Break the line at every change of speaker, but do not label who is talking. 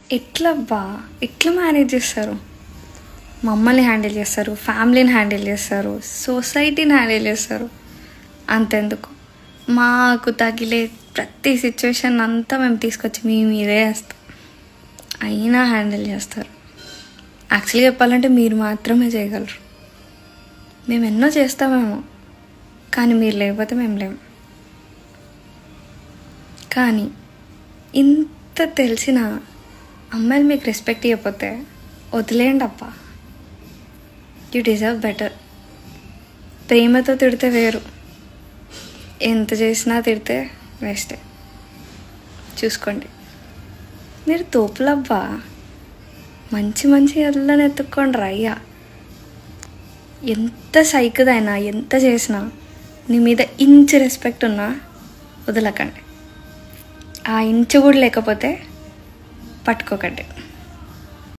ఎట్లా బా ఎట్లా మేనేజ్ చేస్తారు మమ్మల్ని హ్యాండిల్ చేస్తారు ఫ్యామిలీని హ్యాండిల్ చేస్తారు సొసైటీని హ్యాండిల్ చేస్తారు అంతెందుకు మాకు తగిలే ప్రతి సిచ్యువేషన్ అంతా మేము తీసుకొచ్చి మీ మీదే వేస్తాం అయినా హ్యాండిల్ చేస్తారు యాక్చువల్గా చెప్పాలంటే మీరు మాత్రమే చేయగలరు మేము ఎన్నో చేస్తామేమో కానీ మీరు లేకపోతే మేము లేము కానీ ఇంత తెలిసిన అమ్మాయిలు మీకు రెస్పెక్ట్ ఇవ్వకపోతే వదిలేయండి అప్ప యూ డిజర్వ్ బెటర్ ప్రేమతో తిడితే వేరు ఎంత చేసినా తిడితే వేస్టే చూసుకోండి మీరు తోపులవ్వా మంచి మంచి ఎల్లని ఎత్తుక్కోండి అయ్యా ఎంత సైకుదైనా ఎంత చేసినా నీ మీద ఇంచు రెస్పెక్ట్ ఉన్నా వదలకండి ఆ ఇంచు కూడా లేకపోతే పట్టుకోకండి